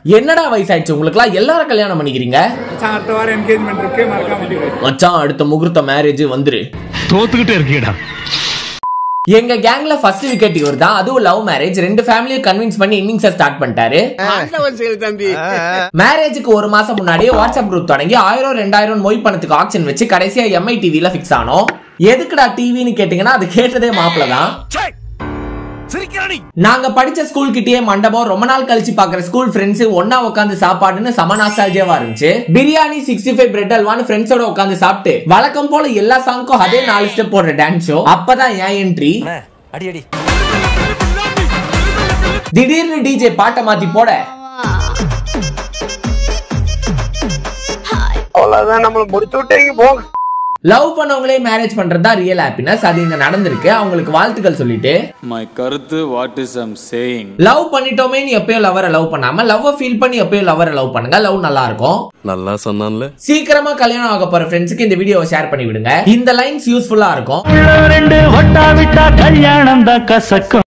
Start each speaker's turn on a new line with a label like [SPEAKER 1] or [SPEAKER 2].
[SPEAKER 1] என்னடா வயசாயிடுச்சு உங்களுக்குலாம் எல்லாரும் கல்யாணம் பண்ணிக்கிறீங்க
[SPEAKER 2] மச்சான் அடுத்த வாரம் என்கேஜ்மெண்ட் இருக்கு மறக்காம வந்துரு
[SPEAKER 1] மச்சான் அடுத்த முகூர்த்த மேரேஜ் வந்துரு
[SPEAKER 3] தோத்துக்கிட்டே இருக்கீடா
[SPEAKER 1] எங்க கேங்ல ஃபர்ஸ்ட் விக்கெட் இவர் தான் அதுவும் லவ் மேரேஜ் ரெண்டு ஃபேமிலியும் கன்வின்ஸ் பண்ணி இன்னிங்ஸ் ஸ்டார்ட் பண்ணிட்டாரு மேரேஜுக்கு ஒரு மாசம் முன்னாடியே வாட்ஸ்அப் குரூப் தொடங்கி ஆயிரம் ரெண்டாயிரம் மொய் பணத்துக்கு ஆக்ஷன் வச்சு கடைசியா எம்ஐ டிவில ஃபிக்ஸ் ஆனோம் எதுக்குடா டிவின்னு கேட்டீங்கன்னா அது கேட்டதே மாப்பிள தான் நாங்க படிச்ச ஸ்கூல் கிட்டயே மண்டபம் ரொம்ப நாள் கழிச்சு பாக்குற ஸ்கூல் ஃப்ரெண்ட்ஸ் ஒன்னா உட்காந்து சாப்பாடுன்னு சம நாஸ்டாலஜியாவா இருந்துச்சு பிரியாணி சிக்ஸ்டி ஃபைவ் பிரெட் அல்வான்னு ஃப்ரெண்ட்ஸோட உட்காந்து சாப்பிட்டு வழக்கம் போல எல்லா சாங்க்கும் அதே நாலு ஸ்டெப் போடுற டான்ஸ் ஷோ அப்பதான் என் என்ட்ரி
[SPEAKER 4] அடி அடி
[SPEAKER 1] திடீர்னு டிஜே பாட்டை மாத்தி போட
[SPEAKER 5] அவ்வளவுதான் நம்மள முடிச்சு விட்டீங்க போங்க
[SPEAKER 1] லவ் பண்ணவங்களே மேரேஜ் பண்றது தான் ரியல் ஹாப்பினஸ் அது இங்க நடந்திருக்கு அவங்களுக்கு வாழ்த்துக்கள் சொல்லிட்டு
[SPEAKER 6] மை கருத்து what is I'm saying
[SPEAKER 1] love பண்ணிட்டோமே நீ எப்பயோ லவரை லவ் பண்ணாம லவ் ஃபீல் பண்ணி எப்பயோ லவரை லவ் பண்ணுங்க லவ் நல்லா இருக்கும்
[SPEAKER 7] நல்லா சொன்னான்ல
[SPEAKER 1] சீக்கிரமா கல்யாணம் ஆக போற ஃப்ரெண்ட்ஸ்க்கு இந்த வீடியோவை ஷேர் பண்ணி விடுங்க இந்த லைன்ஸ் யூஸ்ஃபுல்லா இருக்கும்
[SPEAKER 3] ரெண்டு ஒட்டா விட்டா கல்யாணம் தான் கசக்கும்